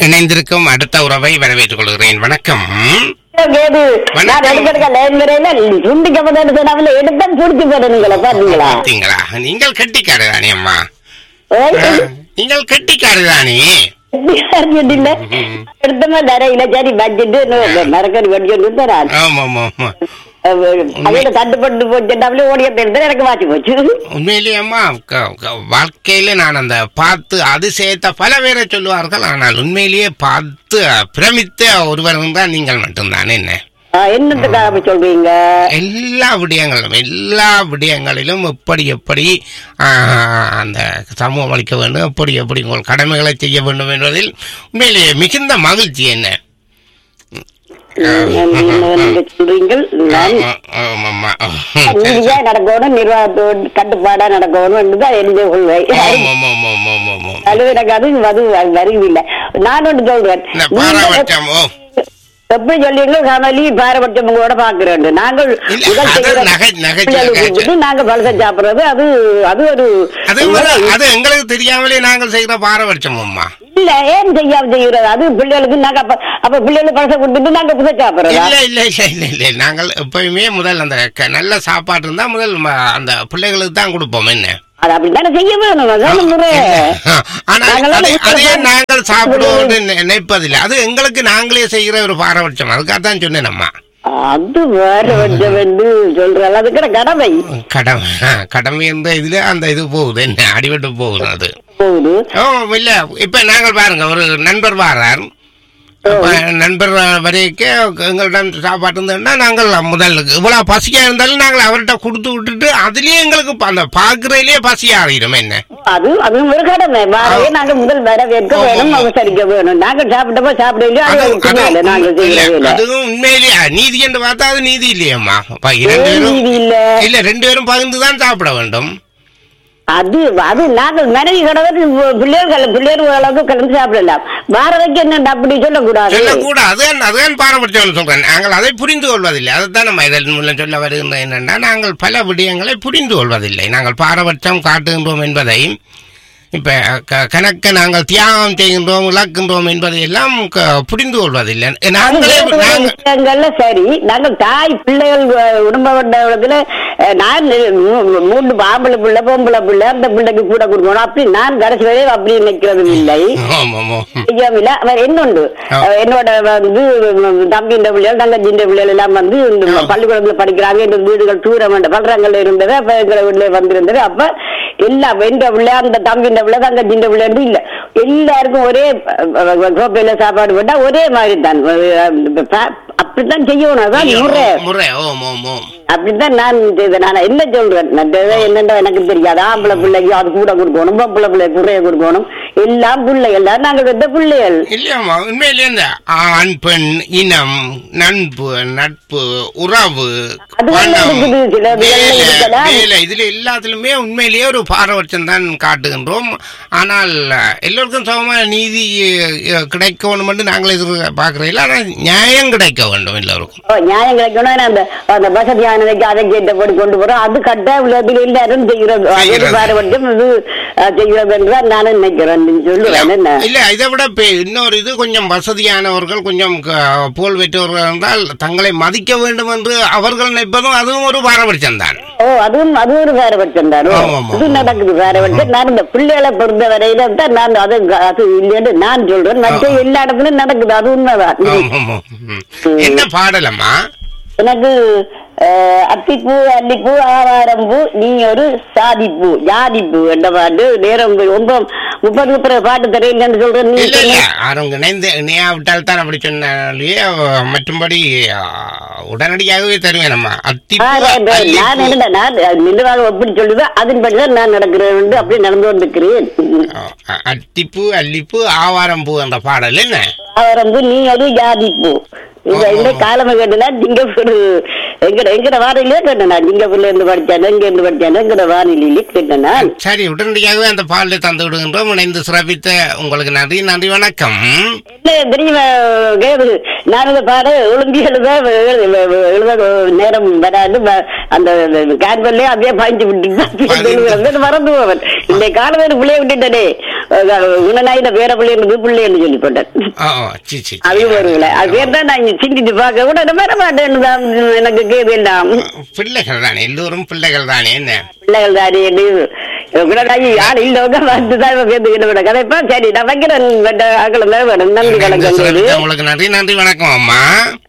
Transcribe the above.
இணைந்திருக்கும் அடுத்த உறவை வரவேற்றுக் கொள்கிறேன் வணக்கம் கேது நான் வணக்கம். எடுக்கிற லைன் முறையில சுண்டிக்க போட்டு சொன்னாமல் எடுத்தான் சுடிச்சு போடுறீங்களா பாத்தீங்களா பார்த்தீங்களா நீங்கள் கெட்டிக்காரு தானே அம்மா ஏய், நீங்கள் கெட்டிக்காரு தானே இல்ல எடுத்தமா தரையில சரி பட்ஜெட் மரக்கறி வடிச்சு தரான் ஆமா ஆமா ஆமா அதோட தட்டுப்பட்டு போச்சுட்டாவிலே ஓடிய எடுத்து எனக்கு வாசி போச்சு உண்மையிலேயே அம்மா க- க- வாழ்க்கையில நான் அந்த பார்த்து அதிசயத்தை பல பேரை சொல்லுவார்கள் ஆனால் உண்மையிலேயே பார்த்து பிரமித்த ஒருவர் தான் நீங்கள் மட்டும்தானே என்ன ஆ, என்னத்துக்காக அப்படி சொல்றீங்க எல்லா விடயங்களிலும் எல்லா விடயங்களிலும் எப்படி எப்படி ஆ, அந்த சமூகம் அளிக்க வேண்டும் எப்படி எப்படி உங்கள் கடமைகளை செய்ய வேண்டும் என்பதில் உண்மையிலேயே மிகுந்த மகிழ்ச்சி என்ன நீங்க சொல்றீங்கள் நான் ஆமா, ஆமாம்மா. நீதியா நடக்கணும் நிர்வாகத்தோடு கட்டுப்பாடா நடக்கணும் என்றுதான் எழுதி கொள்வை ஆமா, ஆமா, ஆமா, ஆமா, ஆமா, ஆமா. அது எனக்கு அது அது வருவதில்லை நான் ஒன்று சொல்றேன் இந்த நீங்க பாரபட்சம் ஓ எப்படி சொல்றீங்களோ கமலி பாரபட்சம் உங்களோட பாக்குறேன் நாங்கள் இல்ல, முதல் அது செய்கிற நகை- நகை- பிள்ளைகளுக்கு நகை- கொடுத்துட்டு நாங்க பழசம் சாப்பிடுறது அது அது ஒரு அது வந்து- அது எங்களுக்கு தெரியாமலே நாங்கள் செய்கிற பாரபட்சம் அம்மா இல்ல ஏன் செய்யாம செய்யறது அது பிள்ளைகளுக்கு நாங்க அப்ப அப்ப பிள்ளைகளுக்கு பழசம் கொடுத்துட்டு நாங்க புதை சாப்பிடுறதா இல்ல இல்ல இல்ல இல்ல இல்ல நாங்கள் எப்பயுமே முதல் அந்த க- நல்ல சாப்பாடு இருந்தா முதல் ம- அந்த பிள்ளைகளுக்கு தான் கொடுப்போம் என்ன அது அப்படித்தானே செய்ய வேணும் அதான் முறை ஆனா நாங்கெல்லாம் அதை- வீட்டுல அதையே தான் நாங்கள் சாப்பிடுவோம்னு நி- நினைப்பதில்லை அது எங்களுக்கு நாங்களே செய்கிற ஒரு பாரபட்சம் அதுக்காக தான் சொன்னேன் அம்மா அது வேற வச்சம் என்று சொல்றாள் அதுக்கிற கடமை கடமை ஆ, கடமை என்ற இதுல அந்த இது போகுது என்ன அடிபட்டு போகுது அது போகுது ஓ இல்ல இப்ப நாங்கள் பாருங்க ஒரு நண்பர் வாரார் அப்ப நண்பர் வரைக்கும் எங்களிடம் சாப்பாடு இருந்ததுன்னா நாங்கள் முதல் இவ்வளவு பசியா இருந்தாலும் நாங்கள் அவர்கிட்ட கொடுத்து விட்டுட்டு அதுலயே எங்களுக்கு ப- அந்த பாக்குறதுலயே பசி ஆகிடும் என்ன அது அது ஒரு கடமை வாரவே நாங்க முதல் வரவேற்க ஆமா, வேணும் ஆமா. அவசரிக்க வேணும் நாங்க சாப்பிட்டப்போ சாப்பிடலையோ அது அதுவும் பின்னால நாங்க அதுவும் இல்ல, செய்யறது இல்ல அதுவும் உண்மையிலேயே நீதி என்று பார்த்தா அது நீதி இல்லையம்மா அப்ப இரண்டு ஏன் பேரும் நீதி இல்ல இல்ல ரெண்டு பேரும் பகிர்ந்து தான் சாப்பிட வேண்டும் அது அது நாங்கள் மனைவி கடவுள் பிள்ளைகள் பிள்ளைகள் அளவுக்கு கலந்து சாப்பிடலாம் வாரவைக்கு என்ன அப்படி சொல்லக்கூடாது சொல்லக்கூடாது அதுதான் அதுதான் பாரபட்சம்னு சொல்றேன் நாங்கள் அதை புரிந்து கொள்வதில்லை அதுதான் நம்ம இதன் மூலம் சொல்ல வருகின்ற என்னென்னா நாங்கள் பல விடயங்களை புரிந்து கொள்வதில்லை நாங்கள் பாரபட்சம் காட்டுகின்றோம் என்பதை இப்ப க- கணக்க நாங்கள் தியாகம் செய்கின்றோம் இழக்கின்றோம் என்பதை எல்லாம் க- புரிந்து கொள்வதில்லை அது நாங்களே வேறு வேறு நாங்கள் விஷயங்கள்ல சரி நாங்கள் தாய் பிள்ளைகள் அஹ், குடும்ப வட்டத்துல அஹ், நான் மூ- மூன்று ஆம்பளை பிள்ளை பொம்பளை பிள்ளை அந்த பிள்ளைக்கு கூட கொடுக்கணும் அப்படி நான் கடைசி வரை அப்படி நினைக்கிறதும் இல்லை ஆமாம் ஆமாம் செய்யாமல அவர் என்னுண்டு ஆ. அஹ் என்னோட வந்து தம்பின்ற பிள்ளைகள் தங்கச்சின்ற பிள்ளைகள் எல்லாம் வந்து இந்த ஆ. பள்ளிக்கூடத்துல படிக்கிறாங்க இந்த வீடுகள் தூரம் பல்றங்கள்ல இருந்தது அப்ப எங்களை வீட்டுல வந்திருந்தது அப்ப எல்லாம் எந்த பிள்ளை அந்த தம்பின்ற பிள்ளை தங்கச்சின்ற பிள்ளை இருந்து இல்ல எல்லாருக்கும் ஒரே அஹ், கோப்பையில சாப்பாடு போட்டா ஒரே மாதிரி தான் அஹ், ப- அப்படித்தான் செய்யணும் அதான் முறை முறை ஓம் ஓம் ஓம் அப்படித்தான் நான் செய்தேன் நான் என்ன சொல்றேன் மற்றது என்னண்டா எனக்கு தெரியாது ஆம்பளை பிள்ளைக்கு அது கூட கொடுக்கணும் பொம்பளை பிள்ளை குறைய கொடுக்கணும் எல்லாம் பிள்ளைகள் தான் நாங்கள் பெற்ற பிள்ளைகள் இல்லையாம்மா உண்மையிலேயே இந்த ஆண் பெண் இனம் நட்பு நட்பு உறவு அது பணம், இருக்குது, சில வேலை, இதுல இருக்கலாம். வேலை இதுல எல்லாத்துலயுமே உண்மையிலேயே ஒரு பாரபட்சம் தான் காட்டுகின்றோம் ஆனால் எல்லோருக்கும் சமமான நீதி அஹ், கிடைக்கணும் என்று நாங்கள் எதிர்பார்க்கிறதில்லை ஆனால் நியாயம் கிடைக்க வேண்டும் எல்லோருக்கும் ஓ, நியாயம் கிடைக்கணும் ஏன்னா அந்த அந்த வசதியானதைக்கு அதை கேட்டபடி கொண்டு போறோம் அது கட்ட உள்ளதில் எல்லாரும் செய்கிறது அது செய்கிறது. பாரபட்சம் இது அஹ், செய்கிறது என்று தான் நானும் நினைக்கிறேன் சொல்லுவேன் என்ன இல்ல இதை விட பெ- இன்னொரு இது கொஞ்சம் வசதியானவர்கள் கொஞ்சம் க- புகழ் பெற்றவர்கள் என்றால் தங்களை மதிக்க வேண்டும் என்று அவர்கள் நினைப்பதும் அதுவும் ஒரு பாரபட்சம் தான் ஓ அதுவும் அது ஒரு பாரபட்சம் தான் ஓ, ஆமா, ஆமா, இது ஆமா. நடக்குது பாரபட்சம் நான் இந்த பிள்ளைகளை பொறுத்த வரையில தான் நான் அது அது இல்லைன்னு நான் சொல்றேன் மற்ற எல்லா இடத்துலயும் நடக்குது அது உண்மைதான் ஆமா, ஆமா. ம். என்ன பாடலம்மா எனக்கு அஹ், அத்திப்பூ அல்லிப்பூ ஆவாரம்பூ நீ ஒரு சாதிப்பூ ஜாதிப்பூ என்ற பாட்டு நேரம் ஒன்பது முப்பது பிறகு பாட்டு தெரியலன்னு சொல்றேன் நீ இல்ல இல்ல அவங்க இணைந்து இணையாவிட்டால் தான் அப்படி சொன்னாலே அஹ், மற்றும்படி அஹ், உடனடியாகவே தருவேன் அம்மா அத்திப்பூ, ஆ, right, right. நான் அல்லிப்பூ. என்ன நான் நிர்வாகம் எப்படி சொல்லுதோ அதன்படிதான் நான் நடக்கிறேன் என்று அப்படி நடந்து கொண்டிருக்கிறேன் அஹ், அத்திப்பூ அல்லிப்பூ ஆவாரம்பூ என்ற பாடல் என்ன ஆவாரம்பூ நீ ஒரு ஜாதிப்பூ இந்த இந்த காலமை கேட்டுனா சிங்கப்பூர் எங்கட எங்கட வானிலையே கேட்டேன் நான் சிங்கப்பூர்ல இருந்து படிச்சேன் எங்க இருந்து படிச்சேன் எங்கட வானிலையிலே கேட்டேன் நான் சரி உடனடியாகவே அந்த பாடலை தந்து விடுகின்றோம் இணைந்து சிறப்பித்த உங்களுக்கு நன்றி நன்றி வணக்கம் இல்ல தெரியுமா கேது நான் அதை பாரு ஒழுங்கி எழுத எழுத- எழுத நேரம் வராது வ- அந்த கேன்பல்லே அப்படியே பாய்ஞ்சு விட்டு மறந்து போவன் இந்த காலத்தில் பிள்ளைய விட்டுட்டனே உணனாயின வேற பிள்ளைன்னு பிள்ளைன்னு சொல்லி போட்டேன் ஓ ஓ, சி சி சி. அது வருவல அது பேர் தான் நான் சிந்திச்சு பார்க்க கூட வர மாட்டேன்னு தான் எனக்கு கேது எல்லாம் பிள்ளைகள் தானே எல்லோரும் பிள்ளைகள் தானே என்ன பிள்ளைகள் தானே உடனாகி யார் இல்லவங்க வந்து தான் கேட்டு விட கதைப்பா சரி நான் வைக்கிறேன் ஆக்கள் வேணும் நன்றி இந்த வணக்கம் சொல்லுங்க, உங்களுக்கு நன்றி நன்றி வணக்கம் அம்மா